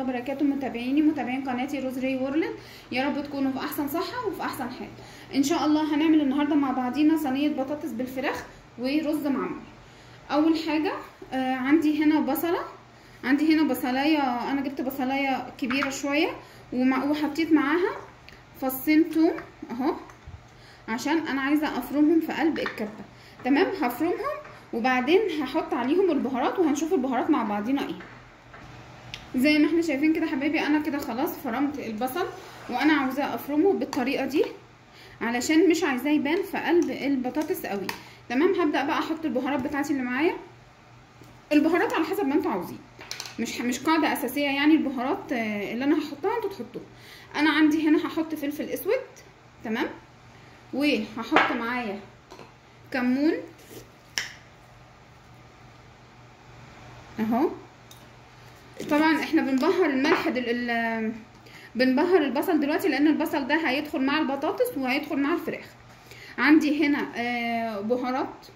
وبركاته متابعيني متابعين قناتي روز ري وورلد يا رب تكونوا في احسن صحه وفي احسن حال ان شاء الله هنعمل النهارده مع بعضينا صينيه بطاطس بالفراخ ورز معمر اول حاجه آه عندي هنا بصله عندي هنا بصلايه انا جبت بصلايه كبيره شويه ومع وحطيت معاها فصين توم اهو عشان انا عايزه افرمهم في قلب الكبه تمام هفرمهم وبعدين هحط عليهم البهارات وهنشوف البهارات مع بعضينا ايه زي ما احنا شايفين كده حبايبي انا كده خلاص فرمت البصل وانا عاوزاه افرمه بالطريقه دي علشان مش عايزاه يبان في قلب البطاطس قوي تمام هبدا بقى احط البهارات بتاعتي اللي معايا البهارات على حسب ما انتوا عاوزين مش مش قاعده اساسيه يعني البهارات اللي انا هحطها انتوا تحطوها انا عندي هنا هحط فلفل اسود تمام وهحط معايا كمون اهو طبعا احنا بنبهر الملح دل... بنبهر البصل دلوقتي لان البصل ده هيدخل مع البطاطس وهيدخل مع الفراخ عندي هنا آه بهارات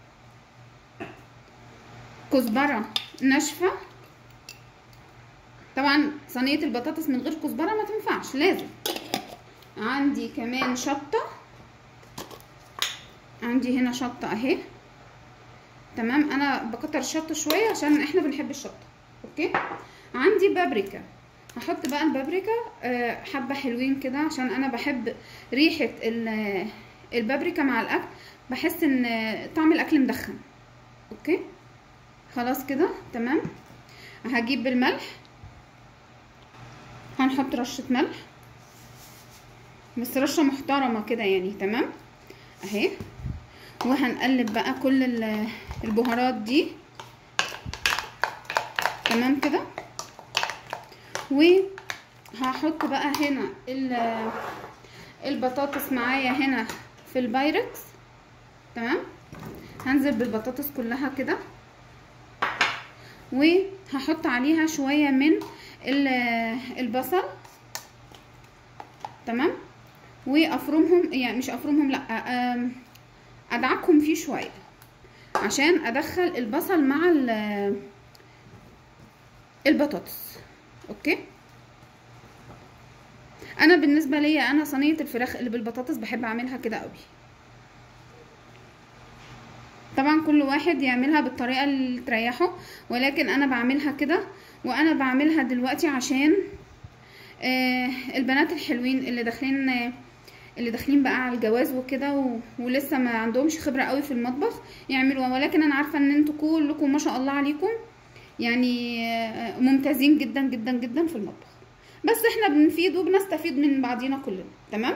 كزبره ناشفه طبعا صينيه البطاطس من غير كزبره ما تنفعش لازم عندي كمان شطه عندي هنا شطه اهي تمام انا بكتر الشطه شويه عشان احنا بنحب الشطه اوكي عندي بابريكا هحط بقى البابريكا أه حبه حلوين كده عشان انا بحب ريحه البابريكا مع الاكل بحس ان طعم الاكل مدخن اوكي خلاص كده تمام هجيب الملح هنحط رشه ملح بس رشه محترمه كده يعني تمام اهي وهنقلب بقى كل البهارات دي تمام كده وهحط بقى هنا البطاطس معايا هنا في البايركس تمام هنزل بالبطاطس كلها كده وهحط عليها شويه من البصل تمام وافرمهم يعني مش افرمهم لا ادعكهم فيه شويه عشان ادخل البصل مع البطاطس اوكي انا بالنسبه ليا انا صينيه الفراخ اللي بالبطاطس بحب اعملها كده قوي طبعا كل واحد يعملها بالطريقه اللي تريحه ولكن انا بعملها كده وانا بعملها دلوقتي عشان آه البنات الحلوين اللي داخلين آه اللي داخلين بقى على الجواز وكده و... ولسه ما عندهمش خبره قوي في المطبخ يعملوا ولكن انا عارفه ان انتوا كلكم ما شاء الله عليكم يعني ممتازين جدا جدا جدا في المطبخ بس احنا بنفيد وبنستفيد من بعضينا كلنا تمام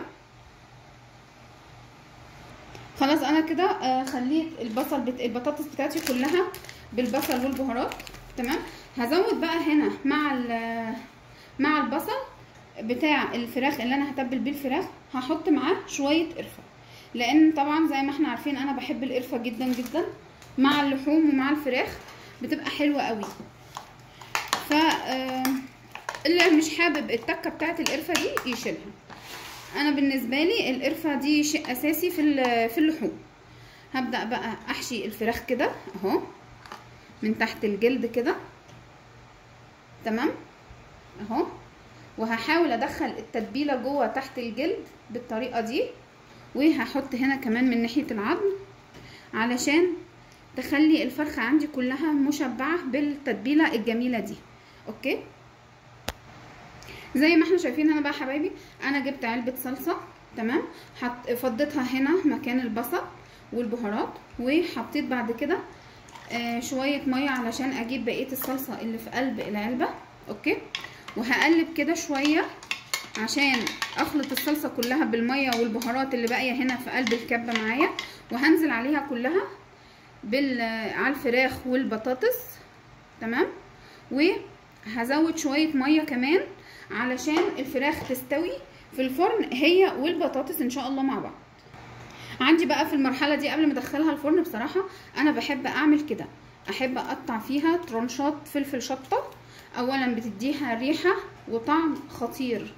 خلاص انا كده خليت البصل بت... البطاطس بتاعتي كلها بالبصل والبهارات تمام هزود بقى هنا مع مع البصل بتاع الفراخ اللي انا هتبل بيه الفراخ هحط معاه شويه قرفه لان طبعا زي ما احنا عارفين انا بحب القرفه جدا جدا مع اللحوم ومع الفراخ بتبقى حلوه قوي ف اللي مش حابب التكه بتاعه القرفه دي يشيلها انا بالنسبه لي القرفه دي شيء اساسي في في اللحوم هبدا بقى احشي الفراخ كده اهو من تحت الجلد كده تمام اهو وهحاول ادخل التتبيله جوه تحت الجلد بالطريقه دي وهحط هنا كمان من ناحيه العظم علشان تخلي الفرخه عندي كلها مشبعه بالتتبيله الجميله دي اوكي زي ما احنا شايفين هنا بقى حبايبي انا جبت علبه صلصه تمام حط فضيتها هنا مكان البصل والبهارات وحطيت بعد كده آه شويه ميه علشان اجيب بقيه الصلصه اللي في قلب العلبه اوكي وهقلب كده شويه عشان اخلط الصلصه كلها بالميه والبهارات اللي باقيه هنا في قلب الكبه معايا وهنزل عليها كلها بال على الفراخ والبطاطس تمام وهزود شويه ميه كمان علشان الفراخ تستوي في الفرن هي والبطاطس ان شاء الله مع بعض عندي بقى في المرحله دي قبل ما ادخلها الفرن بصراحه انا بحب اعمل كده احب اقطع فيها ترنشات فلفل شطه اولا بتديها ريحه وطعم خطير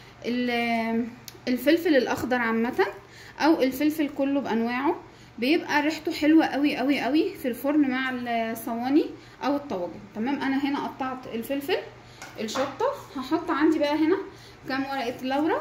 الفلفل الاخضر عامه او الفلفل كله بانواعه بيبقى ريحته حلوه قوي قوي قوي في الفرن مع الصواني او الطواجن تمام انا هنا قطعت الفلفل الشطه هحط عندي بقى هنا كام ورقه لورا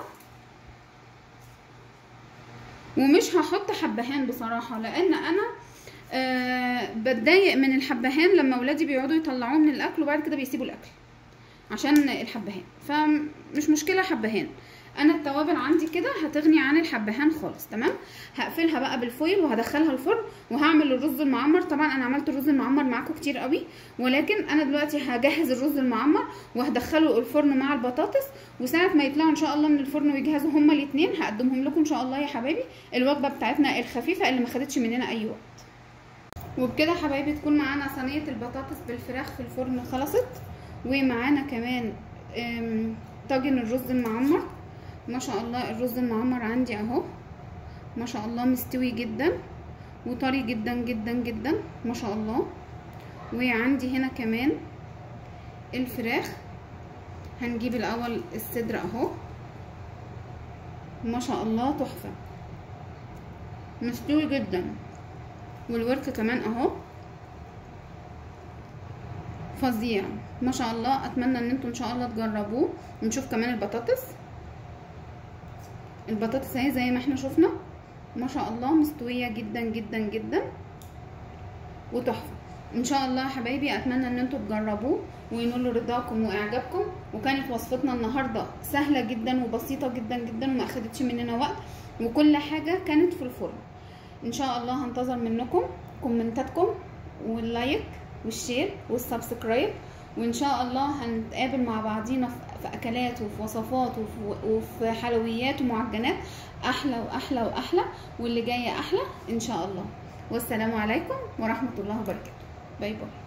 ومش هحط حبهان بصراحه لان انا أه بتضايق من الحبهان لما ولادي بيقعدوا يطلعوه من الاكل وبعد كده بيسيبوا الاكل عشان الحبهان فمش مشكله حبهان انا التوابل عندي كده هتغني عن الحبهان خالص تمام هقفلها بقى بالفويل وهدخلها الفرن وهعمل الرز المعمر طبعا انا عملت الرز المعمر معاكم كتير قوي ولكن انا دلوقتي هجهز الرز المعمر وهدخله الفرن مع البطاطس وساعه ما يطلعوا ان شاء الله من الفرن ويجهزوا هما الاثنين هقدمهم لكم ان شاء الله يا حبايبي الوجبه بتاعتنا الخفيفه اللي ما خدتش مننا اي وقت وبكده حبايبي تكون معانا صينيه البطاطس بالفراخ في الفرن خلصت ومعانا كمان طاجن الرز المعمر ما شاء الله الرز المعمر عندي اهو ما شاء الله مستوي جدا وطري جدا جدا جدا ما شاء الله وعندي هنا كمان الفراخ هنجيب الاول الصدر اهو ما شاء الله تحفه مستوي جدا والورك كمان اهو فظيع ما شاء الله اتمنى ان انتم ان شاء الله تجربوه ونشوف كمان البطاطس البطاطس اهي زي ما احنا شفنا ما شاء الله مستويه جدا جدا جدا وتحفه ان شاء الله يا حبايبي اتمنى ان انتم تجربوه وينولوا رضاكم واعجابكم وكانت وصفتنا النهارده سهله جدا وبسيطه جدا جدا وما اخدتش مننا وقت وكل حاجه كانت في الفرن ان شاء الله هنتظر منكم كومنتاتكم واللايك والشير والسبسكرايب وان شاء الله هنتقابل مع بعضينا في اكلات وفي وصفات وفي, وفي حلويات ومعجنات احلى واحلى واحلى واللي جايه احلى ان شاء الله والسلام عليكم ورحمه الله وبركاته باي باي